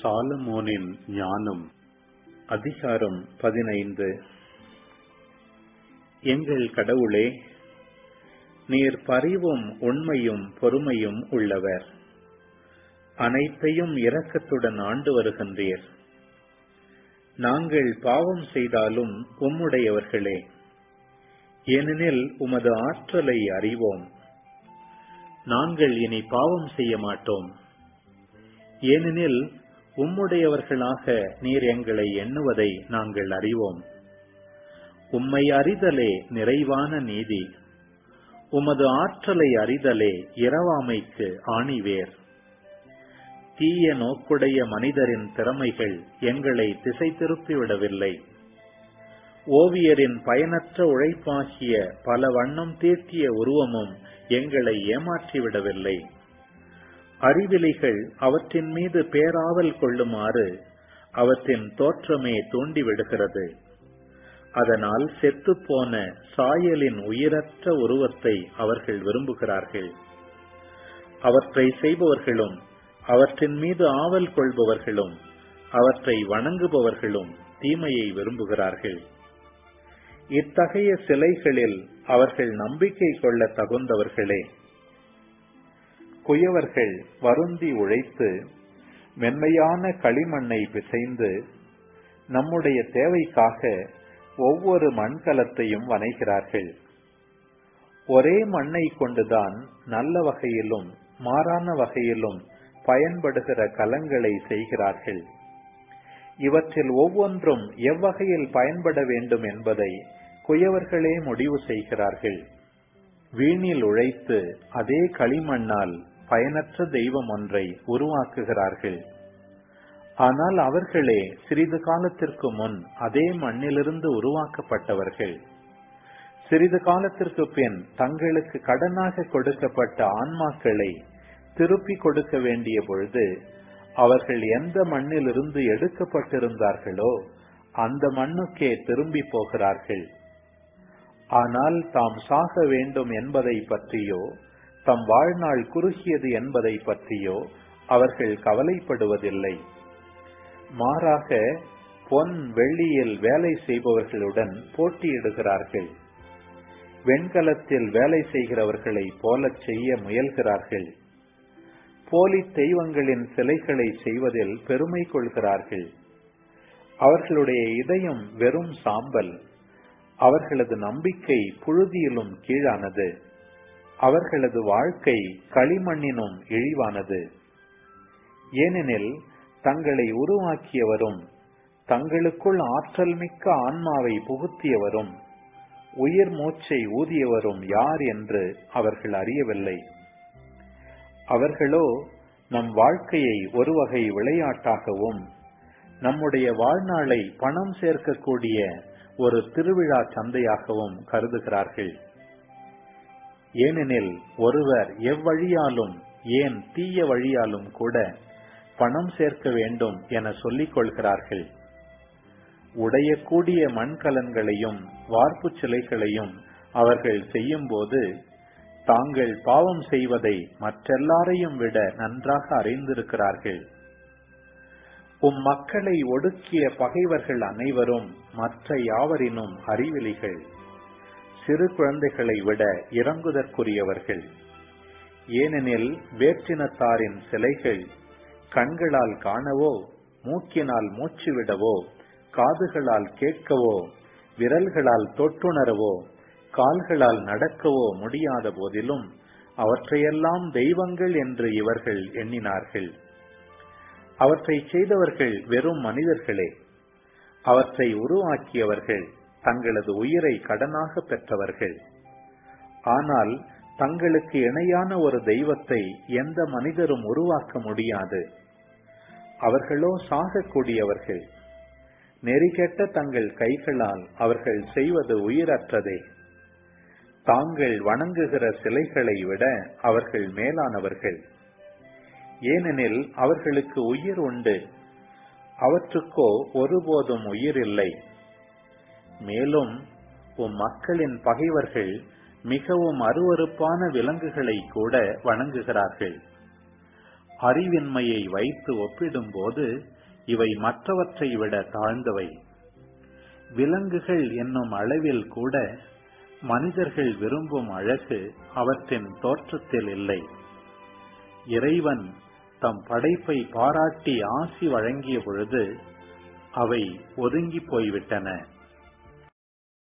சாலமோனின் ஞானம் அதிகாரம் பதினைந்து எங்கள் கடவுளே நீர் பரிவும் உண்மையும் பொறுமையும் உள்ளவர் அனைத்தையும் இரக்கத்துடன் ஆண்டு வருகின்றீர் நாங்கள் பாவம் செய்தாலும் உம்முடையவர்களே ஏனெனில் உமது ஆற்றலை அறிவோம் நாங்கள் இனி பாவம் செய்ய மாட்டோம் ஏனெனில் உம்முடையவர்களாக நீர் எங்களை எண்ணுவதை நாங்கள் அறிவோம் உம்மை அறிதலே நிறைவான நீதி உமது ஆற்றலை அறிதலே இரவாமைக்கு ஆணிவேர் தீய நோக்குடைய மனிதரின் திறமைகள் எங்களை திசை திருப்பிவிடவில்லை ஓவியரின் பயனற்ற உழைப்பாகிய பல வண்ணம் தீட்டிய உருவமும் எங்களை ஏமாற்றிவிடவில்லை அறிவிலிகள் அவற்றின் மீது பேராவல் கொள்ளுமாறு அவற்றின் தோற்றமே தூண்டிவிடுகிறது அதனால் செத்துப்போன சாயலின் உயிரற்ற உருவத்தை அவர்கள் விரும்புகிறார்கள் அவற்றை செய்பவர்களும் அவற்றின் மீது ஆவல் கொள்பவர்களும் அவற்றை வணங்குபவர்களும் தீமையை விரும்புகிறார்கள் இத்தகைய சிலைகளில் அவர்கள் நம்பிக்கை கொள்ள தகுந்தவர்களே குயவர்கள் வருந்தி உழைத்து மென்மையான களிமண்ணை பிசைந்து நம்முடைய தேவைக்காக ஒவ்வொரு மண்கலத்தையும் வனைகிறார்கள் ஒரே மண்ணை கொண்டுதான் நல்ல வகையிலும் மாறான வகையிலும் பயன்படுகிற கலங்களை செய்கிறார்கள் இவற்றில் ஒவ்வொன்றும் எவ்வகையில் பயன்பட வேண்டும் என்பதை குயவர்களே முடிவு செய்கிறார்கள் வீணில் உழைத்து அதே களிமண்ணால் பயனற்ற தெய்வம் ஒன்றை உருவாக்குகிறார்கள் ஆனால் அவர்களே சிறிது காலத்திற்கு முன் அதே மண்ணிலிருந்து உருவாக்கப்பட்டவர்கள் சிறிது காலத்திற்கு பின் தங்களுக்கு கடனாக கொடுக்கப்பட்ட ஆன்மாக்களை திருப்பி கொடுக்க வேண்டிய பொழுது அவர்கள் எந்த மண்ணிலிருந்து எடுக்கப்பட்டிருந்தார்களோ அந்த மண்ணுக்கே திரும்பி போகிறார்கள் ஆனால் தாம் சாக வேண்டும் என்பதை பற்றியோ தம் வாழ்நாள் குறுகியது என்பதை பற்றியோ அவர்கள் கவலைப்படுவதில்லை மாறாக பொன் வெள்ளியில் வேலை செய்பவர்களுடன் போட்டியிடுகிறார்கள் வெண்கலத்தில் வேலை செய்கிறவர்களை போலச் செய்ய முயல்கிறார்கள் போலி தெய்வங்களின் சிலைகளை செய்வதில் பெருமை கொள்கிறார்கள் அவர்களுடைய இதயம் வெறும் சாம்பல் அவர்களது நம்பிக்கை புழுதியிலும் கீழானது அவர்களது வாழ்க்கை களிமண்ணினும் இழிவானது ஏனெனில் தங்களை உருவாக்கியவரும் தங்களுக்குள் ஆற்றல் மிக்க ஆன்மாவை புகுத்தியவரும் உயிர் மூச்சை ஊதியவரும் யார் என்று அவர்கள் அறியவில்லை அவர்களோ நம் வாழ்க்கையை ஒரு வகை விளையாட்டாகவும் நம்முடைய வாழ்நாளை பணம் சேர்க்கக்கூடிய ஒரு திருவிழா சந்தையாகவும் கருதுகிறார்கள் ஏனெனில் ஒருவர் எவ்வழியாலும் ஏன் தீய வழியாலும் கூட பணம் சேர்க்க வேண்டும் என சொல்லிக் கொள்கிறார்கள் உடையக்கூடிய மண்கலன்களையும் வார்ப்பு சிலைகளையும் அவர்கள் செய்யும்போது தாங்கள் பாவம் செய்வதை மற்றெல்லாரையும் விட நன்றாக அறிந்திருக்கிறார்கள் உம் மக்களை ஒடுக்கிய பகைவர்கள் அனைவரும் மற்ற யாவரினும் அறிவிலிகள் சிறு குழந்தைகளை விட இறங்குதற்குரியவர்கள் ஏனெனில் வேற்றினத்தாரின் சிலைகள் கண்களால் காணவோ மூக்கினால் மூச்சுவிடவோ காதுகளால் கேட்கவோ விரல்களால் தொட்டுணரவோ கால்களால் நடக்கவோ முடியாத போதிலும் அவற்றையெல்லாம் தெய்வங்கள் என்று இவர்கள் எண்ணினார்கள் அவற்றை செய்தவர்கள் வெறும் மனிதர்களே அவற்றை உருவாக்கியவர்கள் தங்களது உயிரை கடனாக பெற்றவர்கள் ஆனால் தங்களுக்கு இணையான ஒரு தெய்வத்தை எந்த மனிதரும் உருவாக்க முடியாது அவர்களோ சாகக்கூடியவர்கள் நெறிகெட்ட தங்கள் கைகளால் அவர்கள் செய்வது உயிரற்றதே தாங்கள் வணங்குகிற சிலைகளை விட அவர்கள் மேலானவர்கள் ஏனெனில் அவர்களுக்கு உயிர் உண்டு அவற்றுக்கோ ஒருபோதும் உயிர் இல்லை மேலும் உம் மக்களின் பகைவர்கள் மிகவும் அருவருப்பான விலங்குகளை கூட வணங்குகிறார்கள் அறிவின்மையை வைத்து ஒப்பிடும்போது இவை மற்றவற்றை விட தாழ்ந்தவை விலங்குகள் என்னும் அளவில் கூட மனிதர்கள் விரும்பும் அழகு அவற்றின் தோற்றத்தில் இல்லை இறைவன் தம் படைப்பை பாராட்டி ஆசி வழங்கிய பொழுது அவை ஒதுங்கி போய்விட்டன